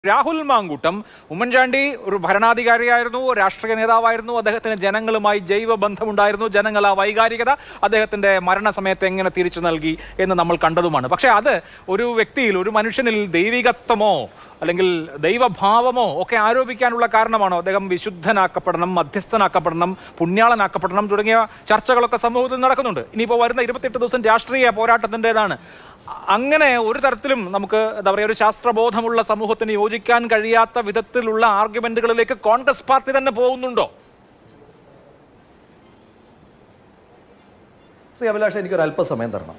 രാഹുൽ മാങ്കൂട്ടം ഉമ്മൻചാണ്ടി ഒരു ഭരണാധികാരിയായിരുന്നു രാഷ്ട്രീയ നേതാവായിരുന്നു അദ്ദേഹത്തിന് ജനങ്ങളുമായി ജൈവ ബന്ധമുണ്ടായിരുന്നു ജനങ്ങൾ ആ വൈകാരികത അദ്ദേഹത്തിന്റെ മരണസമയത്ത് എങ്ങനെ തിരിച്ചു നൽകി എന്ന് നമ്മൾ കണ്ടതുമാണ് പക്ഷേ അത് ഒരു വ്യക്തിയിൽ ഒരു മനുഷ്യനിൽ ദൈവികത്വമോ അല്ലെങ്കിൽ ദൈവഭാവമോ ഒക്കെ ആരോപിക്കാനുള്ള കാരണമാണോ അദ്ദേഹം വിശുദ്ധനാക്കപ്പെടണം മധ്യസ്ഥനാക്കപ്പെടണം പുണ്യാളനാക്കപ്പെടണം തുടങ്ങിയ ചർച്ചകളൊക്കെ സമൂഹത്തിൽ നടക്കുന്നുണ്ട് ഇനിയിപ്പോൾ വരുന്ന ഇരുപത്തെട്ട് ദിവസം രാഷ്ട്രീയ പോരാട്ടത്തിൻ്റെതാണ് അങ്ങനെ ഒരു തരത്തിലും നമുക്ക് എന്താ പറയുക ഒരു ശാസ്ത്രബോധമുള്ള സമൂഹത്തിന് യോജിക്കാൻ കഴിയാത്ത വിധത്തിലുള്ള ആർഗ്യുമെന്റുകളിലേക്ക് കോൺഗ്രസ് പാർട്ടി തന്നെ പോകുന്നുണ്ടോ ശ്രീ അഭിലാഷ് എനിക്കൊരു അല്പസമയം തരണം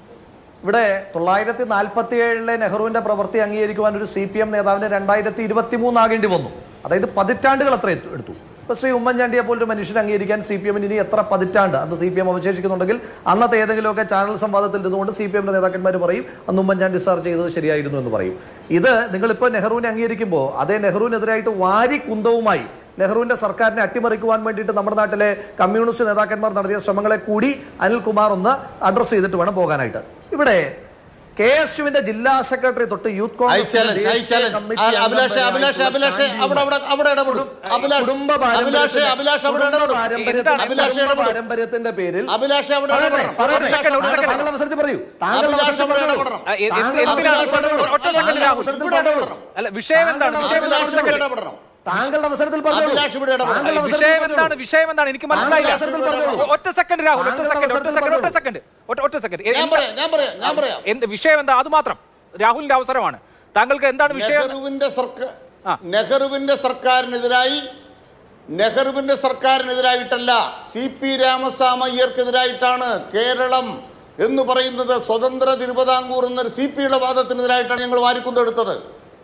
ഇവിടെ തൊള്ളായിരത്തി നാൽപ്പത്തി ഏഴിലെ നെഹ്റുവിന്റെ പ്രവൃത്തി അംഗീകരിക്കുവാൻ ഒരു സി പി എം നേതാവിന് രണ്ടായിരത്തി ഇരുപത്തി മൂന്നാകേണ്ടി വന്നു അതായത് പതിറ്റാണ്ടുകൾ അത്ര എത്തു- എടുത്തു ഇപ്പൊ ശ്രീ ഉമ്മൻചാണ്ടിയെ പോലൊരു മനുഷ്യനെ അംഗീകരിക്കാൻ സി പി എമ്മിന് ഇനി എത്ര പതിറ്റാണ്ട് അന്ന് സി പി എം അവശേഷിക്കുന്നുണ്ടെങ്കിൽ അന്നത്തെ ഏതെങ്കിലുമൊക്കെ ചാനൽ സംവാദത്തിൽ ഇരുന്നുകൊണ്ട് സി പി എമ്മിന്റെ നേതാക്കന്മാർ പറയും അന്ന് ഉമ്മൻചാണ്ടി സാർ ചെയ്തത് ശരിയായിരുന്നു എന്ന് പറയും ഇത് നിങ്ങളിപ്പോൾ നെഹ്റുവിനെ അംഗീകരിക്കുമ്പോൾ അതേ നെഹ്റുവിനെതിരായിട്ട് വാരി കുന്തവുമായി നെഹ്റുവിന്റെ സർക്കാരിനെ അട്ടിമറിക്കുവാൻ വേണ്ടിയിട്ട് നമ്മുടെ നാട്ടിലെ കമ്മ്യൂണിസ്റ്റ് നേതാക്കന്മാർ നടത്തിയ ശ്രമങ്ങളെ കൂടി അനിൽകുമാർ ഒന്ന് അഡ്രസ് ചെയ്തിട്ട് വേണം പോകാനായിട്ട് ഇവിടെ കെ എസ് യുവിന്റെ ജില്ലാ സെക്രട്ടറി തൊട്ട് യൂത്ത് ഐ കോൺഗ്രസിന്റെ ചാലഞ്ച് ഐ ദേശീയ ചാലഞ്ച് കമ്മിറ്റി ആ, അംഗം അഭിലാഷ് വരെ അഭിലാഷ് ആയിട്ടുള്ള അഭിലാഷ് ചാണ്ടി അവിടെ അവിടെ അവിടെ ഇടപെടും അഭിലാഷ് കുടുംബ അഭിലാഷ് പാരമ്പര്യത്തിന്റെ- അഭിലാഷ് അവിടെ കുടുംബ ഇടപെടും പാരമ്പര്യത്തിന്റെ- അഭിലാഷ് കുടുംബ ഇടപെടും പാരമ്പര്യത്തിന്റെ പേരിൽ അഭിലാഷ് അവിടെ പറയട്ടെ, ഇടപെടണം പറയട്ടെ. അഭിലാഷ് അവിടെ താങ്കൾ- ഇടപെടണം. താങ്കൾ അവസരത്തിൽ പറയൂ താങ്കൾ അഭിലാഷ് അവസരത്തിൽ അവിടെ പറയൂ. ഇടപെടണം. ആ, എന്ത്- താങ്കൾ എന്തിനാണ് അവസരത്തിൽ ഒറ്റ പറയൂ. സെക്കൻഡ് താങ്കൾ രാഹുൽ. അവസരത്തിൽ ഇവിടെ പറയൂ. ഇടപെടണം. അല്ല വിഷയം എന്താണ് താങ്കൾ വിഷയം അഭിലാഷ് എന്താണ്? ഇവിടെ ഇടപെടണം താങ്കളുടെ അവസരത്തിൽ പറഞ്ഞോളൂ. അഭിലാഷ് ഇവിടെ ഇടപെടണം. താങ്കളുടെ അവസരത്തിൽ വിഷയം പറഞ്ഞോളൂ. എന്താണ് വിഷയം എന്താണ് എനിക്ക് താങ്കളുടെ മനസ്സിലായില്ല അവസരത്തിൽ പറഞ്ഞോളൂ. ഒറ്റ സെക്കൻഡ് രാഹുൽ ഒറ്റ താങ്കളുടെ സെക്കൻഡ് ഒറ്റ അവസരത്തിൽ സെക്കൻഡ് ഒറ്റ പറഞ്ഞോളൂ. സെക്കൻഡ് ഒറ്റ ഒറ്റ സെക്കൻഡ് ഞാൻ പറയാം ഞാൻ പറയാം ഞാൻ പറയാം എന്ത് വിഷയം എന്താ അത് മാത്രം രാഹുലിന്റെ അവസരമാണ് താങ്കൾക്ക് എന്താണ് വിഷയം നെഹ്റുവിന്റെ സർക്കാർ ആ. നെഹ്റുവിന്റെ സർക്കാരിനെതിരായി നെഹ്റുവിന്റെ സർക്കാരിനെതിരായിട്ടല്ല സി പി രാമസ്വാമയ്യർക്കെതിരായിട്ടാണ് കേരളം എന്ന് പറയുന്നത് സ്വതന്ത്ര തിരുവിതാംകൂർ എന്നൊരു സി പിയുടെ വാദത്തിനെതിരായിട്ടാണ് ഞങ്ങൾ വാരിക്കുന്നെടുത്തത്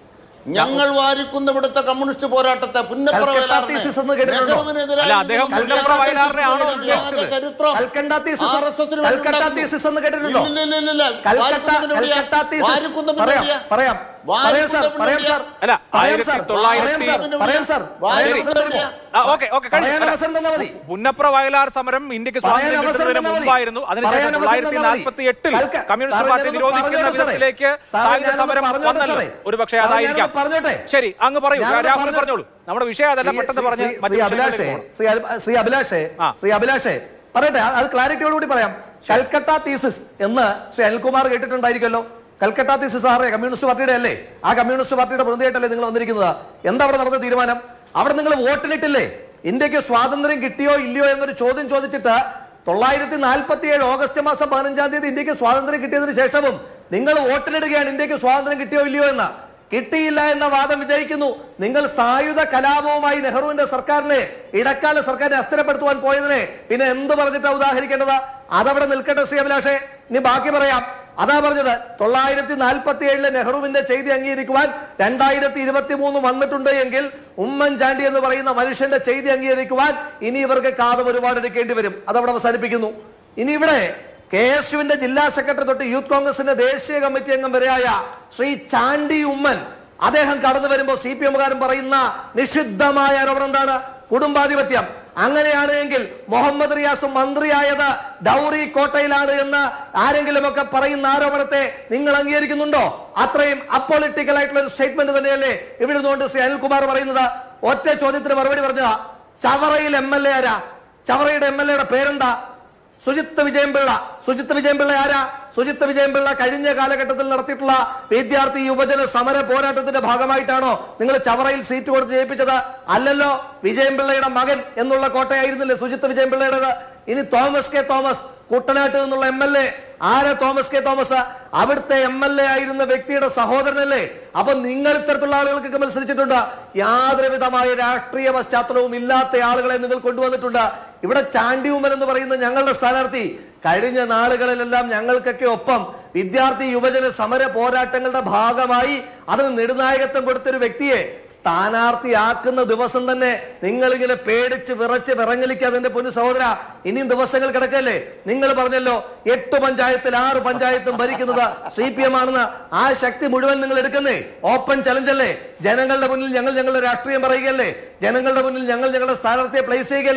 ഞങ്ങൾ വാരിക്കുന്ന ഇവിടുത്തെ കമ്മ്യൂണിസ്റ്റ് പോരാട്ടത്തെ പുന്നപ്ര കൽക്കട്ട വയലാറിനെ thesis എന്ന് കേട്ടിട്ടുണ്ടോ? നെഹ്റുവിനെതിരായി അല്ല, അദ്ദേഹം നിങ്ങൾ പുന്നപ്ര വയലാറിനെ ആണോ വ്യാജ ഉദ്ദേശിച്ചത്? ചരിത്രം കൽക്കട്ട thesis- RSS ന് കൽക്കട്ട വേണ്ടി thesis എന്ന് കേട്ടിട്ടുണ്ടോ? ഇല്ല, ഇല്ല, ഇല്ല, ഇല്ല. കൽക്കട്ട വാരിക്കുന്നതിന് എവിടെയാ? കൽക്കട്ട thesis. വാരിക്കുന്നതിന് പറയാം എവിടെയാ? പറയാം പറയാം സാർ വാരിക്കുന്നതിന് പറയാം സാർ എവിടെയാ? അല്ല, പറയാം സാർ ആയിരത്തി തൊള്ളായിരത്തി- പറയാം സാർ പറയാം സാർ പറയാൻ വാരിക്കുന്നതിന് അവസരം തരുമോ? എവിടെയാ? ഓക്കെ ഓക്കെ പറയാൻ അവസരം തന്നാ മതി പുന്നപ്ര വയലാർ സമരം ഇന്ത്യക്ക് പറയാൻ സ്വാതന്ത്ര്യം അവസരം കിട്ടുന്നതിന് തന്നാ മതി. മുമ്പായിരുന്നു അതിനുശേഷം പറയാൻ അവസരം തൊള്ളായിരത്തി തന്നാ മതി. നാൽപ്പത്തി എട്ടിൽ കൽക്ക- കമ്മ്യൂണിസ്റ്റ് സാറേ, പാർട്ടി ഞാനൊന്ന് നിരോധിക്കുന്ന പറഞ്ഞോട്ടെ സാറേ. വിധത്തിലേക്ക് സാറേ, സായുധ ഞാനൊന്ന് സമരം പറഞ്ഞോട്ടെ വന്നല്ലോ സാറേ. ഒരു പക്ഷേ സാറേ, അതായിരിക്കാം ഞാനൊന്ന് പറഞ്ഞോട്ടെ. ശരി അങ്ങ് പറയൂ ഞാനൊന്ന് രാഹുൽ പറഞ്ഞോ- പറഞ്ഞോളൂ നമ്മുടെ വിഷയം അതല്ല ശ്രീ- പെട്ടെന്ന് ശ്രീ- പറഞ്ഞ് ശ്രീ- മറ്റു ശ്രീ വിഷയങ്ങളിലേക്ക് അഭിലാഷേ പോകണം. ശ്രീ അൽ- ശ്രീ അഭിലാഷേ ആ. ശ്രീ അഭിലാഷേ പറയട്ടെ അത് ക്ലാരിറ്റിയോടുകൂടി പറയാം കൽക്കട്ട തീസിസ് എന്ന് ശ്രീ അനിൽകുമാർ കേട്ടിട്ടുണ്ടായിരിക്കുമല്ലോ കൽക്കട്ട തീസിസ് സാറേ കമ്മ്യൂണിസ്റ്റ് പാർട്ടിയുടെ അല്ലേ ആ കമ്മ്യൂണിസ്റ്റ് പാർട്ടിയുടെ പ്രതിയായിട്ടല്ലേ നിങ്ങൾ വന്നിരിക്കുന്നത് എന്താ അവിടെ നടന്ന തീരുമാനം അവിടെ നിങ്ങൾ വോട്ടിനിട്ടില്ലേ ഇന്ത്യക്ക് സ്വാതന്ത്ര്യം കിട്ടിയോ ഇല്ലയോ എന്നൊരു ചോദ്യം ചോദിച്ചിട്ട് തൊള്ളായിരത്തി നാൽപ്പത്തി ഏഴ് ഓഗസ്റ്റ് മാസം പതിനഞ്ചാം തീയതി ഇന്ത്യക്ക് സ്വാതന്ത്ര്യം കിട്ടിയതിനു ശേഷവും നിങ്ങൾ വോട്ടിനിടുകയാണ് ഇന്ത്യക്ക് സ്വാതന്ത്ര്യം കിട്ടിയോ ഇല്ലയോ എന്ന് കിട്ടിയില്ല എന്ന വാദം വിജയിക്കുന്നു നിങ്ങൾ സായുധ കലാപവുമായി നെഹ്റുവിന്റെ സർക്കാരിനെ ഇടക്കാല സർക്കാരിനെ അസ്ഥിരപ്പെടുത്തുവാൻ പോയതിനെ പിന്നെ എന്ത് പറഞ്ഞിട്ടാ ഉദാഹരിക്കേണ്ടത് അതവിടെ നിൽക്കട്ടെ ശ്രീ അഭിലാഷേ ഇനി ബാക്കി പറയാം അതാ പറഞ്ഞത് തൊള്ളായിരത്തി നാൽപ്പത്തി ഏഴിലെ നെഹ്റുവിന്റെ ചെയ്തി അംഗീകരിക്കുവാൻ രണ്ടായിരത്തി ഇരുപത്തി മൂന്ന് വന്നിട്ടുണ്ട് എങ്കിൽ ഉമ്മൻചാണ്ടി എന്ന് പറയുന്ന മനുഷ്യന്റെ ചെയ്തി അംഗീകരിക്കുവാൻ ഇനി ഇവർക്ക് കാതം ഒരുപാട് എടുക്കേണ്ടി വരും അതവിടെ അവസാനിപ്പിക്കുന്നു ഇനി ഇവിടെ കെ എസ് യുവിന്റെ ജില്ലാ സെക്രട്ടറി തൊട്ട് യൂത്ത് കോൺഗ്രസിന്റെ ദേശീയ കമ്മിറ്റി അംഗം വരെയായ ശ്രീ ചാണ്ടി ഉമ്മൻ അദ്ദേഹം കടന്നു വരുമ്പോൾ സി പി എമ്മുകാരൻ പറയുന്ന നിഷിദ്ധമായ ആരോപണം എന്താണ് കുടുംബാധിപത്യം അങ്ങനെയാണ് എങ്കിൽ മുഹമ്മദ് റിയാസ് മന്ത്രിയായത് ഡൗറി കോട്ടയിലാണ് എന്ന് ആരെങ്കിലുമൊക്കെ പറയുന്ന ആരോപണത്തെ നിങ്ങൾ അംഗീകരിക്കുന്നുണ്ടോ അത്രയും അപ്പൊളിറ്റിക്കൽ ആയിട്ടുള്ള ഒരു സ്റ്റേറ്റ്മെന്റ് തന്നെയല്ലേ ഇവിടെ നിന്നുകൊണ്ട് ശ്രീ അനിൽകുമാർ പറയുന്നത് ഒറ്റ ചോദ്യത്തിന് മറുപടി പറഞ്ഞതാ ചവറയിൽ എം എൽ എ ആരാ ചവറയുടെ എം എൽ എയുടെ പേരെന്താ സുജിത്ത് വിജയൻപിള്ള സുജിത്ത് വിജയൻപിള്ള ആരാ സുജിത്ത് വിജയൻപിള്ള കഴിഞ്ഞ കാലഘട്ടത്തിൽ നടത്തിയിട്ടുള്ള വിദ്യാർത്ഥി യുവജന സമര പോരാട്ടത്തിന്റെ ഭാഗമായിട്ടാണോ നിങ്ങൾ ചവറയിൽ സീറ്റ് കൊടുത്ത് ജയിപ്പിച്ചത് അല്ലല്ലോ വിജയൻപിള്ളയുടെ മകൻ എന്നുള്ള കോട്ടയായിരുന്നില്ലേ സുജിത്ത് വിജയൻപിള്ളയുടേത് ഇനി തോമസ് കെ തോമസ് കുട്ടനാട്ടിൽ നിന്നുള്ള എം എൽ എ ആരാ തോമസ് കെ തോമസ് അവിടുത്തെ എം എൽ എ ആയിരുന്ന വ്യക്തിയുടെ സഹോദരനല്ലേ അപ്പൊ നിങ്ങൾ ഇത്തരത്തിലുള്ള ആളുകൾക്കൊക്കെ മത്സരിച്ചിട്ടുണ്ട് യാതൊരു വിധമായ രാഷ്ട്രീയ പശ്ചാത്തലവും ഇല്ലാത്ത ആളുകളെ നിങ്ങൾ കൊണ്ടുവന്നിട്ടുണ്ട് ഇവിടെ ചാണ്ടി ഉമ്മൻ എന്ന് പറയുന്ന ഞങ്ങളുടെ സ്ഥാനാർത്ഥി കഴിഞ്ഞ നാളുകളിലെല്ലാം ഞങ്ങൾക്കൊക്കെ ഒപ്പം വിദ്യാർത്ഥി യുവജന സമര പോരാട്ടങ്ങളുടെ ഭാഗമായി അതിന് നെടുനായകത്വം കൊടുത്തൊരു വ്യക്തിയെ സ്ഥാനാർത്ഥിയാക്കുന്ന ദിവസം തന്നെ നിങ്ങൾ ഇങ്ങനെ പേടിച്ച് വിറച്ച് വിറങ്ങലിക്കാതെ എന്റെ പൊന്നു സഹോദര ഇനിയും ദിവസങ്ങൾ കിടക്കല്ലേ നിങ്ങൾ പറഞ്ഞല്ലോ എട്ട് പഞ്ചായത്തിൽ ആറ് പഞ്ചായത്തും ഭരിക്കുന്നത് സി പി എം ആണെന്ന് ആ ശക്തി മുഴുവൻ നിങ്ങൾ എടുക്കുന്നേ ഓപ്പൺ ചലഞ്ച് അല്ലേ ജനങ്ങളുടെ മുന്നിൽ ഞങ്ങൾ ഞങ്ങളുടെ രാഷ്ട്രീയം പറയുകയല്ലേ ജനങ്ങളുടെ മുന്നിൽ ഞങ്ങൾ ഞങ്ങളുടെ സ്ഥാനാർത്ഥിയെ പ്ലേസ് ചെയ്യുകയല്ലേ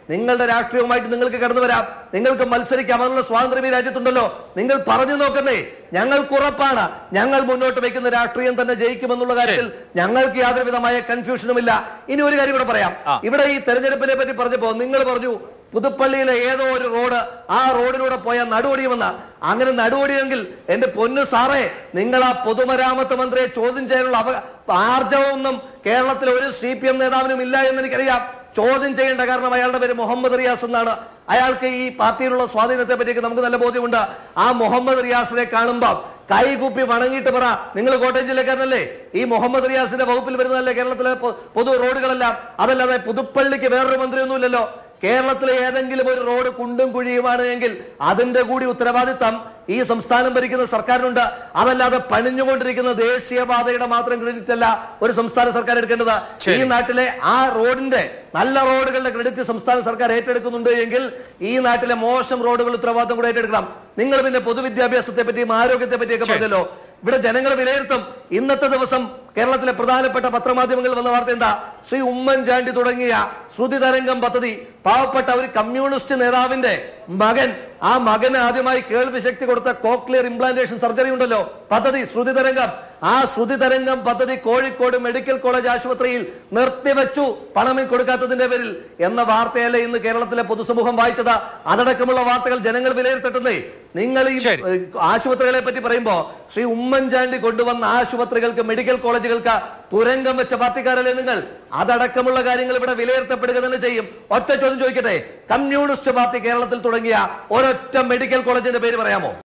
നിങ്ങളുടെ രാഷ്ട്രീയവുമായിട്ട് നിങ്ങൾക്ക് കടന്നു വരാം നിങ്ങൾക്ക് മത്സരിക്കാം അതിനുള്ള സ്വാതന്ത്ര്യം ഈ രാജ്യത്തുണ്ടല്ലോ നിങ്ങൾ പറഞ്ഞു നോക്കുന്നേ ഞങ്ങൾക്ക് ഉറപ്പാണ് ഞങ്ങൾ മുന്നോട്ട് വയ്ക്കുന്ന രാഷ്ട്രീയം തന്നെ ജയിക്കുമെന്നുള്ള കാര്യത്തിൽ ഞങ്ങൾക്ക് യാതൊരു വിധമായ കൺഫ്യൂഷനും ഇല്ല ഇനി ഒരു കാര്യം കൂടെ പറയാം ആ. ഇവിടെ ഈ തെരഞ്ഞെടുപ്പിനെ പറ്റി പറഞ്ഞപ്പോ നിങ്ങൾ പറഞ്ഞു പുതുപ്പള്ളിയിലെ ഏതോ ഒരു റോഡ് ആ റോഡിലൂടെ പോയാൽ നടുവടിയുമെന്ന അങ്ങനെ നടുവടിയെങ്കിൽ എന്റെ പൊന്നു സാറേ നിങ്ങൾ ആ പൊതുമരാമത്ത് മന്ത്രിയെ ചോദ്യം ചെയ്യാനുള്ള അവ ആർജവമൊന്നും കേരളത്തിലെ ഒരു സി പി എം നേതാവിനും ഇല്ല എന്ന് എനിക്കറിയാം ചോദ്യം ചെയ്യേണ്ട കാരണം അയാളുടെ പേര് മുഹമ്മദ് റിയാസ് എന്നാണ് അയാൾക്ക് ഈ പാർട്ടിയിലുള്ള സ്വാധീനത്തെ പറ്റിയൊക്കെ നമുക്ക് നല്ല ബോധ്യമുണ്ട് ആ മുഹമ്മദ് റിയാസിനെ കാണുമ്പോൾ കൈകൂപ്പി വണങ്ങിയിട്ട് പറ നിങ്ങൾ കോട്ടയം ജില്ലക്കാരനല്ലേ ഈ മുഹമ്മദ് റിയാസിന്റെ വകുപ്പിൽ വരുന്നതല്ലേ കേരളത്തിലെ പൊ- പൊതു റോഡുകളെല്ലാം അതല്ലാതെ പുതുപ്പള്ളിക്ക് വേറൊരു മന്ത്രിയൊന്നുമില്ലല്ലോ കേരളത്തിലെ ഏതെങ്കിലും ഒരു റോഡ് കുണ്ടും കുഴിയുമാണ് എങ്കിൽ അതിന്റെ കൂടി ഉത്തരവാദിത്തം ഈ സംസ്ഥാനം ഭരിക്കുന്ന സർക്കാരിനുണ്ട് അതല്ലാതെ പണിഞ്ഞുകൊണ്ടിരിക്കുന്ന ദേശീയപാതയുടെ മാത്രം ക്രെഡിറ്റ് അല്ല ഒരു സംസ്ഥാന സർക്കാർ എടുക്കേണ്ടത് ശരി. ഈ നാട്ടിലെ ആ റോഡിന്റെ നല്ല റോഡുകളുടെ ക്രെഡിറ്റ് സംസ്ഥാന സർക്കാർ ഏറ്റെടുക്കുന്നുണ്ട് എങ്കിൽ ഈ നാട്ടിലെ മോശം റോഡുകൾ ഉത്തരവാദിത്തം കൂടെ ഏറ്റെടുക്കണം നിങ്ങൾ പിന്നെ പൊതുവിദ്യാഭ്യാസത്തെ പറ്റിയും ആരോഗ്യത്തെ പറ്റിയൊക്കെ ശരി. പറഞ്ഞല്ലോ ഇവിടെ ജനങ്ങൾ വിലയിരുത്തും ഇന്നത്തെ ദിവസം കേരളത്തിലെ പ്രധാനപ്പെട്ട പത്രമാധ്യമങ്ങളിൽ വന്ന വാർത്ത എന്താ ശ്രീ ഉമ്മൻചാണ്ടി തുടങ്ങിയ ശ്രുതി തരംഗം പദ്ധതി പാവപ്പെട്ട ഒരു കമ്മ്യൂണിസ്റ്റ് നേതാവിന്റെ മകൻ ആ മകന് ആദ്യമായി കേൾവി ശക്തി കൊടുത്ത കോക്ലിയർ ഇംപ്ലാന്റേഷൻ സർജറി ഉണ്ടല്ലോ പദ്ധതി ശ്രുതി തരംഗം ആ ശ്രുതി തരംഗം പദ്ധതി കോഴിക്കോട് മെഡിക്കൽ കോളേജ് ആശുപത്രിയിൽ നിർത്തിവെച്ചു പണം കൊടുക്കാത്തതിന്റെ പേരിൽ എന്ന വാർത്തയല്ലേ ഇന്ന് കേരളത്തിലെ പൊതുസമൂഹം വായിച്ചത് അതടക്കമുള്ള വാർത്തകൾ ജനങ്ങൾ വിലയിരുത്തട്ടെന്നേ നിങ്ങൾ ഈ ശരി. ഏഹ്, ആശുപത്രികളെ പറ്റി പറയുമ്പോ ശ്രീ ഉമ്മൻചാണ്ടി കൊണ്ടുവന്ന ആശുപത്രികൾക്ക് മെഡിക്കൽ കോളേജുകൾക്ക് തുരങ്കം വെച്ച പാർട്ടിക്കാരല്ലേ നിങ്ങൾ അതടക്കമുള്ള കാര്യങ്ങൾ ഇവിടെ വിലയിരുത്തപ്പെടുക തന്നെ ചെയ്യും ഒറ്റ ചോദ്യം ചോദിക്കട്ടെ കമ്മ്യൂണിസ്റ്റ് പാർട്ടി കേരളത്തിൽ തുടങ്ങിയ ഒരൊറ്റ മെഡിക്കൽ കോളേജിന്റെ പേര് പറയാമോ